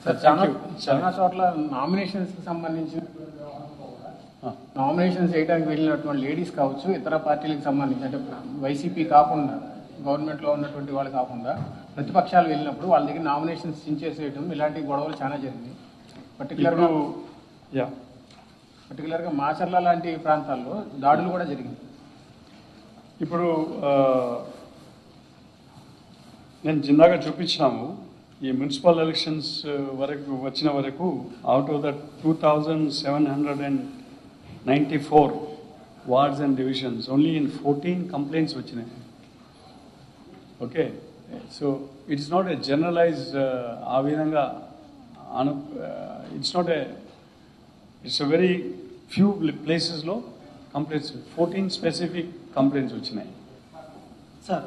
Sir చాలా చాలా చోట్ల నామినేషన్స్ కి సంబంధించిన నామినేషన్స్ వేయడానికి వెళ్ళినటువంటి లేడీస్ కావచ్చు ఇతర పార్టీలకు సంబంధించి అంటే వైసీపీ కాకుండా గవర్నమెంట్ లో ఉన్నటువంటి వాళ్ళు కాకుండా ప్రతిపక్షాలు వెళ్ళినప్పుడు వాళ్ళ దగ్గర నామినేషన్స్ చించేసేయడం ఇలాంటి గొడవలు చాలా జరిగింది పర్టికులర్ గా ఇప్పుడు యా పర్టికులర్ గా మాచర్ల లాంటి ప్రాంతాల్లో దాడులు కూడా జరిగింది ఇప్పుడు ఆ, నేను జిన్నాగా చూపించినాము ఈ మున్సిపల్ ఎలక్షన్స్ వరకు వచ్చిన వరకు out of the two thousand seven hundred and ninety four wards and divisions only in fourteen complaints వచ్చినాయి okay so it's not a generalise ఆ విధంగా అను it's not a it's a very few ప్లేసెస్లో complaints fourteen specific complaints వచ్చినాయి sir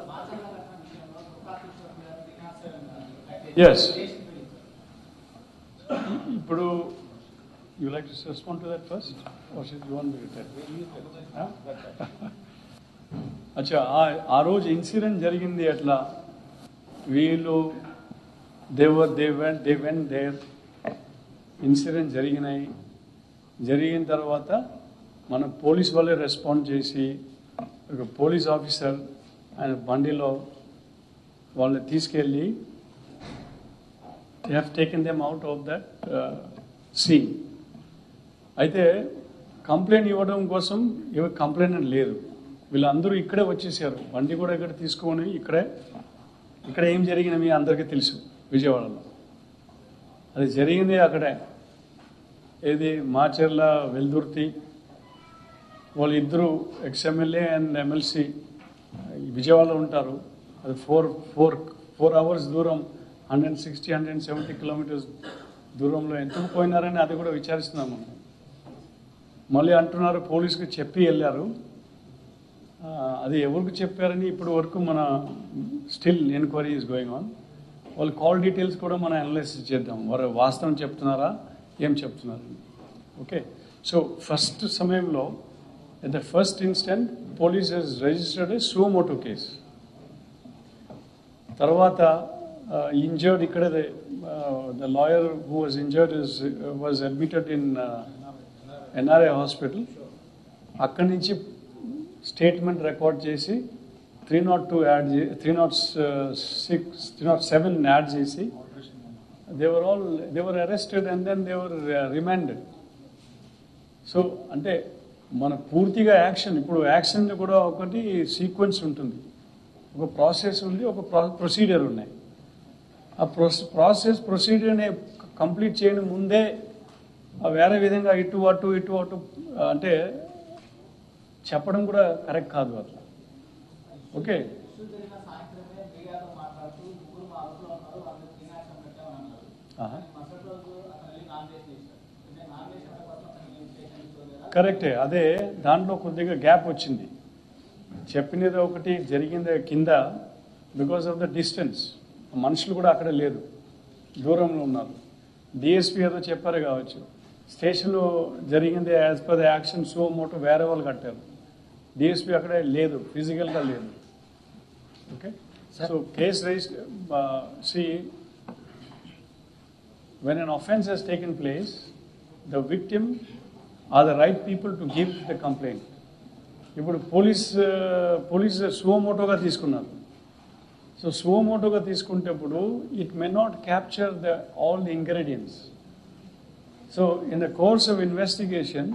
yes ఇప్పుడు you like to respond to that first or you want అచ్చా ఆ- ఆ రోజు ఇన్సిడెంట్ జరిగింది ఎట్లా వీళ్ళు they were they when they when there incident జరిగినాయి జరిగిన తర్వాత మన పోలీస్ వాళ్ళే రెస్పాండ్ చేసి ఒక పోలీస్ ఆఫీసర్ ఆయన బండిలో వాళ్ళని తీసుకెళ్ళి they have taken them out of that scene అయితే కంప్లైంట్ ఇవ్వడం కోసం ఇవ కంప్లైంట్ లేదు వీళ్ళందరూ ఇక్కడే వచ్చేసారు బండి కూడా ఇక్కడ తీసుకొని ఇక్కడే ఇక్కడ ఏం జరిగిన మీ అందరికీ తెలుసు విజయవాడలో అది జరిగింది అక్కడే ఏది మాచర్ల వెల్దుర్తి వాళ్ళిద్దరూ ఎక్స్ఎమ్మెల్యే అండ్ ఎమ్మెల్సీ విజయవాడలో ఉంటారు అది ఫోర్ ఫోర్ ఫోర్ అవర్స్ దూరం hundred sixty hundred seventy kilometres దూరంలో ఎందుకు పోయినారని అది కూడా విచారిస్తున్నాం మనం మళ్ళీ అంటున్నారు పోలీసుకి చెప్పి వెళ్ళారు ఆ, అది ఎవరికి చెప్పారని ఇప్పటి వరకు మన still enquiry is going on వాళ్ళ కాల్ డీటెయిల్స్ కూడా మనం అనలైసిస్ చేద్దాం వారు వాస్తవం చెప్తున్నారా ఏం చెప్తున్నారు ఓకే సో ఫస్ట్ సమయంలో at the first instant police he's registered a suo motu case తర్వాత ఇంజర్డ్ ఇక్కడ the lawyer who was injured is was admitted in NRI hospital అక్కడి నుంచి స్టేట్మెంట్ రికార్డ్ చేసి త్రీ నాట్ టూ యాడ్ చే three not six three not seven add చేసి they were all they were arrested and then they were remanded so అంటే మన పూర్తిగా action ఇప్పుడు action కూడా ఒకటి సీక్వెన్స్ ఉంటుంది ఒక ప్రాసెస్ ఉంది ఒక ప్రొసీజర్ ఉన్నాయి ఆ ప్రాసెస్ ప్రొసీజర్ని కంప్లీట్ చేయని ముందే ఆ వేరే విధంగా ఇటు అటు ఇటు అటు ఆ, అంటే చెప్పడం కూడా కరెక్ట్ కాదు అట్లా ఓకే ఆహా. కరెక్టే అదే దాంట్లో కొద్దిగా గ్యాప్ వచ్చింది చెప్పినది ఒకటి జరిగింది కింద బికాస్ ఆఫ్ ద డిస్టెన్స్ మనుషులు కూడా అక్కడ లేదు దూరంలో ఉన్నారు డిఎస్పీ ఏదో చెప్పారు కావచ్చు స్టేషన్లో జరిగింది as per the action suo motu వేరే వాళ్ళు కట్టారు డిఎస్పీ అక్కడే లేదు ఫిజికల్గా లేదు okay so case register see when an offense has taken place, the victim are the right people to give the complaint. ఇప్పుడు పోలీస్ పోలీస్ సువమోటోగా తీసుకున్నారు సో సువమోటోగా తీసుకుంటేప్పుడు it may not capture the all the ingredients so in the course of investigation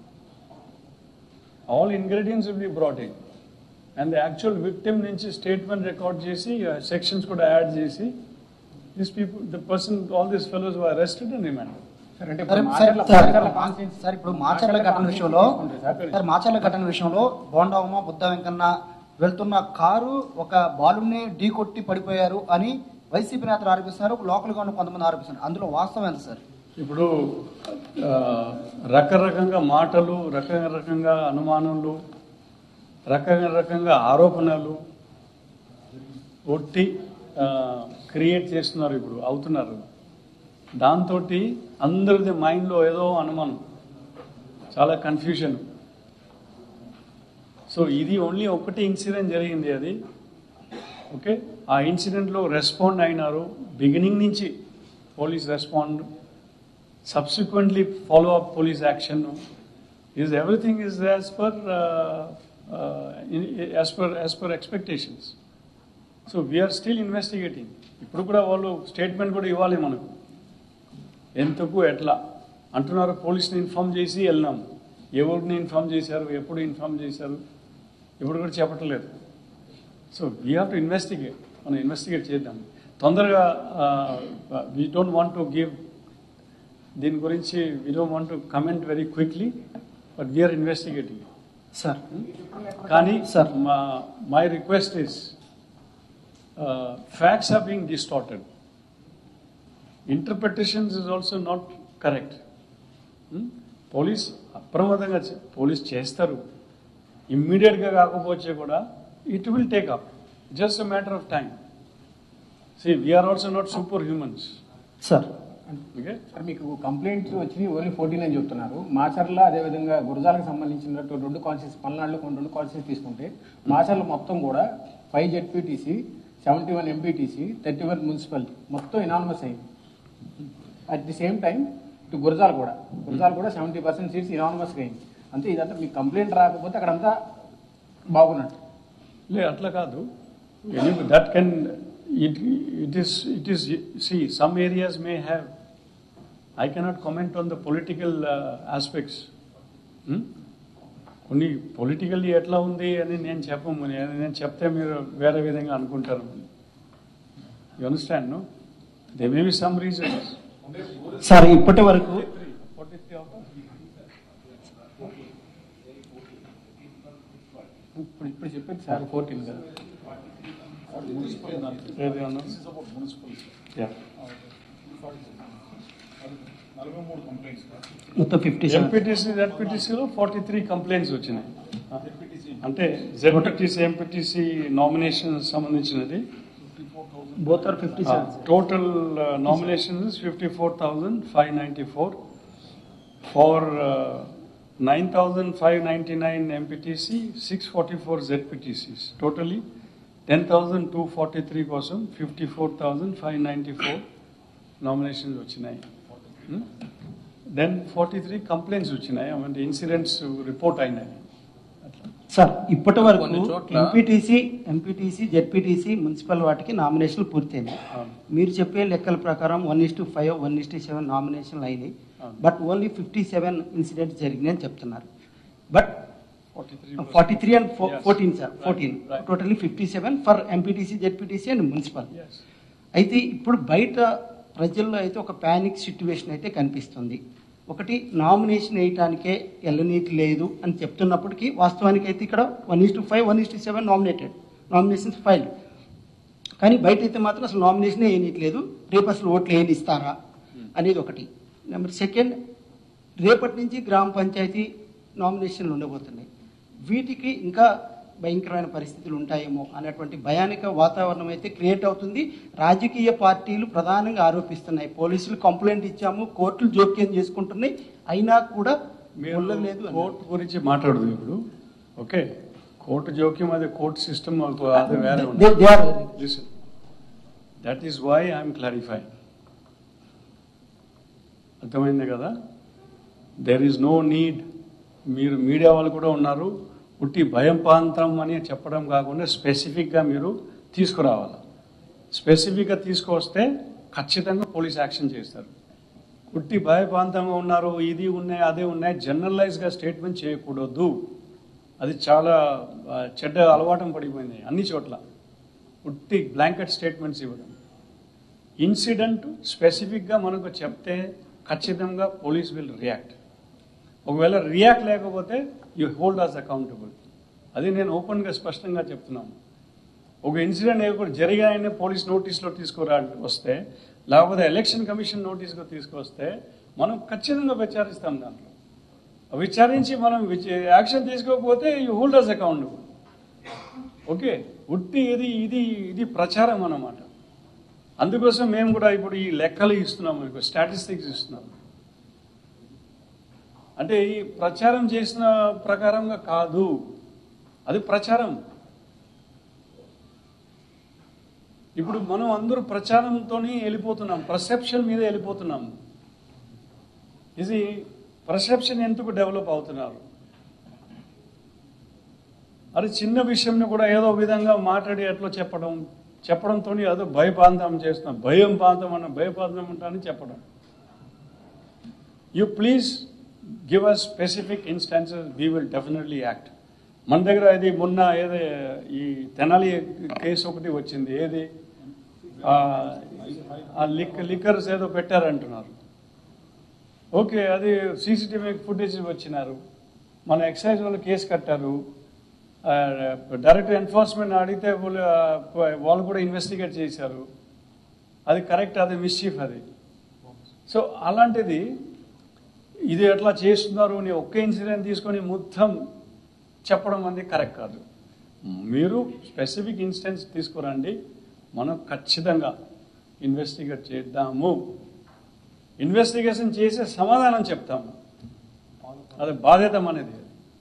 all ingredients will be brought in and the actual victim నుంచి statement record చేసి sections కూడా add చేసి this people the person all this fellows were arrested and remanded sir అంటే sir ఇప్పుడు sir Macherla- sir Macherla constituency- sir ఇప్పుడు మాచర్ల ఘటన విషయంలో sir Macherla ఘటన విషయంలో బోండా ఉమ బుద్ధ వెంకన్న వెళ్తున్న కారు ఒక బాలుని ఢీ కొట్టి పడిపోయారు అని వైసీపీ నేతలు ఆరోపిస్తున్నారు లోకల్గా ఉన్న కొంతమంది ఆరోపిస్తున్నారు అందులో వాస్తవం ఎంత సార్ ఇప్పుడు ఆ, రకరకంగా మాటలు రకరకంగా అనుమానాలు రకరకంగా ఆరోపణలు ఒట్టి క్రియేట్ చేస్తున్నారు ఇప్పుడు అవుతున్నారు దాంతో అందరిది మైండ్లో ఏదో అనుమానం చాలా కన్ఫ్యూజన్ సో ఇది ఓన్లీ ఒకటి ఇన్సిడెంట్ జరిగింది అది ఓకే ఆ ఇన్సిడెంట్లో రెస్పాండ్ అయినారు బిగినింగ్ నుంచి police respond, subsequently follow up police action. Is everything is as per uh, uh, in- as per as per expectations. So we are still investigating ఇప్పుడు కూడా వాళ్ళు స్టేట్మెంట్ కూడా ఇవ్వాలి మనకు ఎంతకు ఎట్లా అంటున్నారు పోలీస్ని ఇన్ఫామ్ చేసి వెళ్ళినాం ఎవరిని ఇన్ఫామ్ చేశారు ఎప్పుడు ఇన్ఫామ్ చేశారు ఇప్పుడు కూడా చెప్పట్లేదు so we have to investigate మనం ఇన్వెస్టిగేట్ చేద్దాం తొందరగా we don't want to give దీని గురించి we don't want to comment very quickly but we are investigating sir కానీ Sir. మా my request is facts are being distorted interpretations is also not correct police అప్రమత్తంగా చే- police చేస్తారు ఇమ్మీడియట్గా కాకపోతే కూడా it will take up just a matter of time see we are also not super humans sir okay sir మీకు complaints వచ్చినాయి only fourteen అని చెప్తున్నారు మాచర్ల అదేవిధంగా గురజాలకు సంబంధించినట్టు రెండు కాన్సెస్ పల్నాడులో కొన్ని రెండు కాన్సెస్ తీసుకుంటే మాచర్ల మొత్తం కూడా five ZPTC seventy one MPTC thirty one municipality మొత్తం ఇనానమస్ అయింది అట్ ది సేమ్ టైం ఇటు గురజాల కూడా గురజాల కూడా సెవెంటీ పర్సెంట్ సీట్స్ ఇనానమస్గా అయింది అంతే ఇదంతా మీకు కంప్లైంట్ రాకపోతే అక్కడంతా బాగున్నట్టు లే అట్లా కాదు that can it it is it is see some areas may have I cannot comment on the political aspects కొన్ని పొలిటికల్లీ ఎట్లా ఉంది అని నేను చెప్పము నేను నేను చెప్తే మీరు వేరే విధంగా అనుకుంటారు you understand no they may be some reasons sir ఇప్పటి వరకు ఇప్పుడు ఇప్పుడు చెప్పేది సార్ ఫోర్టీన్ కదా ఏది అన్నా Yeah. మొత్తం ఫిఫ్టీ సెవెన్ ఎంపీటీసీ జెడ్పీటీసీలో ఫార్టీ త్రీ కంప్లైంట్స్ వచ్చినాయి అంటే జెడ్పీటీసీ ఎంపీటీసీ నామినేషన్ సంబంధించినది both are fifty seven total nominations fifty four thousand five ninety four for nine thousand five ninety nine MPTC six forty four ZPTCs totally ten thousand two forty three కోసం fifty four thousand five ninety four nominations వచ్చినాయి then forty three complaints వచ్చినాయి అంటే incidents report అయినాయి అట్లా sir ఇప్పటి వరకు కొన్ని చోట్ల- ఎంపీటీసీ ఎంపీటీసీ జెడ్పీటీసీ మున్సిపల్ వాటికి నామినేషన్లు పూర్తయినాయి అవును. మీరు చెప్పే లెక్కల ప్రకారం one is to five one is to seven నామినేషన్లు అయినాయి అవును. But only fifty seven incidents జరిగినాయి అని చెప్తున్నారు but forty three forty three and Yes. Fourteen sir Right, fourteen right. Totally fifty seven for MPTC ZPTC and municipal Yes. అయితే ఇప్పుడు బయట ప్రజల్లో అయితే ఒక ప్యానిక్ సిచ్యువేషన్ అయితే కనిపిస్తుంది ఒకటి నామినేషన్ వేయటానికే ఎల్లనీటి లేదు అని చెప్తున్నప్పటికీ వాస్తవానికి అయితే ఇక్కడ one is to five one is to seven nominated nominations file కానీ బయట అయితే మాత్రం అసలు నామినేషనే వేయనట్లేదు రేపు అసలు ఓట్లు ఏమి ఇస్తారా అనేది ఒకటి నెంబర్ సెకండ్ రేపటి నుంచి గ్రామ పంచాయతీ నామినేషన్లు ఉండబోతున్నాయి వీటికి ఇంకా భయంకరమైన పరిస్థితులు ఉంటాయేమో అనేటువంటి భయానిక వాతావరణం అయితే క్రియేట్ అవుతుంది రాజకీయ పార్టీలు ప్రధానంగా ఆరోపిస్తున్నాయి పోలీసులు కంప్లైంట్ ఇచ్చాము కోర్టులు జోక్యం చేసుకుంటున్నాయి అయినా కూడా మీరు లేదు అని. కోర్టు గురించి మాట్లాడదు ఇప్పుడు ఓకే కోర్టు జోక్యం అది కోర్టు సిస్టమ్ అది వేరే They- they are- listen that is why I'm clarify అర్థమైంది కదా దెర్ ఈస్ నో నీడ్ మీరు మీడియా వాళ్ళు కూడా ఉన్నారు ఉట్టి భయం ప్రాంతం అని చెప్పడం కాకుండా స్పెసిఫిక్గా మీరు తీసుకురావాలి స్పెసిఫిక్గా తీసుకొస్తే ఖచ్చితంగా పోలీస్ యాక్షన్ చేస్తారు ఉట్టి భయప్రాంతంగా ఉన్నారు ఇది ఉన్నాయి అదే ఉన్నాయి జనరలైజ్గా స్టేట్మెంట్ చేయకూడదు అది చాలా ఆ, చెడ్డ అలవాటం పడిపోయింది అన్ని చోట్ల ఉట్టి బ్లాంకెట్ స్టేట్మెంట్స్ ఇవ్వడం ఇన్సిడెంట్ స్పెసిఫిక్గా మనకు చెప్తే ఖచ్చితంగా పోలీస్ విల్ రియాక్ట్ ఒకవేళ రియాక్ట్ లేకపోతే యూ హోల్డ్ అస్ అకౌంటబుల్ అది నేను ఓపెన్గా స్పష్టంగా చెప్తున్నాను ఒక ఇన్సిడెంట్ ఏదో జరిగాయని పోలీస్ నోటీస్లో తీసుకురా వస్తే లేకపోతే ఎలక్షన్ కమిషన్ నోటీస్గా తీసుకొస్తే మనం ఖచ్చితంగా విచారిస్తాం దాంట్లో విచారించి మనం విచ- యాక్షన్ తీసుకోకపోతే you hold us accountable okay ఉట్టి ఇది ఇది ఇది ప్రచారం అన్నమాట అందుకోసం మేము కూడా ఇప్పుడు ఈ లెక్కలు ఇస్తున్నాం మీకు స్టాటిస్టిక్స్ ఇస్తున్నాం అంటే ఈ ప్రచారం చేసిన ప్రకారంగా కాదు అది ప్రచారం ఇప్పుడు మనం అందరూ ప్రచారంతోనే వెళ్ళిపోతున్నాం పర్సెప్షన్ మీద వెళ్ళిపోతున్నాం ఇది పర్సెప్షన్ ఎందుకు డెవలప్ అవుతున్నారు అది చిన్న విషయంని కూడా ఏదో విధంగా మాట్లాడి ఎట్లా చెప్పడం చెప్పడంతో ఏదో భయపాంతం చేస్తున్నాం భయం పాంతం అన్న భయపాంతం అంటానని చెప్పడం you please give us specific instances we will definitely act మన దగ్గర ఇది మొన్న ఏదో ఈ తెనాలి కేసు ఒకటి వచ్చింది ఏది ఆ, ఆ లిక్ లిక్కర్స్ ఏదో పెట్టారంటున్నారు ఓకే అది సీసీటీవీ ఫుటేజ్ వచ్చినారు మన ఎక్సైజ్ వాళ్ళు కేసు కట్టారు ఆ, డైరెక్ట్ ఎన్ఫోర్స్మెంట్ అడిగితే వాళ్ళు వాళ్ళు కూడా ఇన్వెస్టిగేట్ చేశారు అది కరెక్ట్ అది మిస్చీఫ్ అది సో అలాంటిది ఇది ఎట్లా చేస్తున్నారు అని ఒక్క ఇన్సిడెంట్ తీసుకొని మొత్తం చెప్పడం అనేది కరెక్ట్ కాదు మీరు స్పెసిఫిక్ ఇన్స్టెన్స్ తీసుకురండి మనం ఖచ్చితంగా ఇన్వెస్టిగేట్ చేద్దాము ఇన్వెస్టిగేషన్ చేసే సమాధానం చెప్తాము అది బాధ్యత అనేది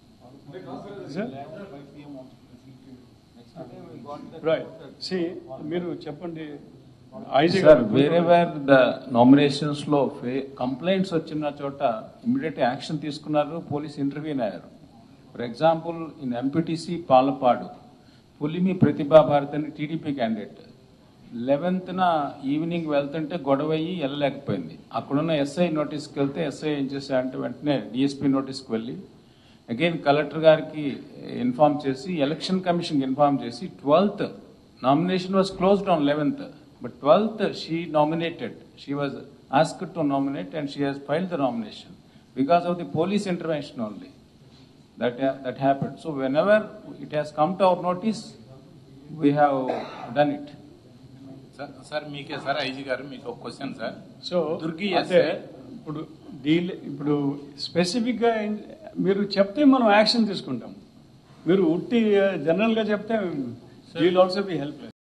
రైట్ సి మీరు చెప్పండి ఐజీ సార్ వేరే వేర్ ద నామినేషన్స్ లో కంప్లైంట్స్ వచ్చిన చోట ఇమీడియట్ యాక్షన్ తీసుకున్నారు పోలీస్ ఇంటర్వ్యూన్ అయ్యారు for example in MPTC Palapadu Pulimi Pratibha Bharat అని టీడీపీ క్యాండిడేట్ లెవెన్త్న ఈవినింగ్ వెళ్తుంటే గొడవ అయ్యి వెళ్ళలేకపోయింది అక్కడున్న ఎస్ఐ నోటీస్కి వెళ్తే ఎస్ఐ ఏం చేశారంటే వెంటనే డిఎస్పీ నోటీస్కి వెళ్ళి అగైన్ కలెక్టర్ గారికి ఇన్ఫార్మ్ చేసి ఎలక్షన్ కమిషన్కి ఇన్ఫార్మ్ చేసి twelfth nomination was closed on eleventh but twelfth she nominated she was asked to nominate and she has filed the nomination because of the police intervention only that that happened. So whenever it has come to our notice, we have done it. Sir sir మీకే sir IG గారు మీకు ఒక question sir so Durgi అంటే SI. ఇప్పుడు deal ఇప్పుడు స్పెసిఫిక్గా మీరు చెప్తే మనం యాక్షన్ తీసుకుంటాం మీరు ఉట్టి జనరల్గా చెప్తే వీల్ ఆల్సో బి హెల్ప్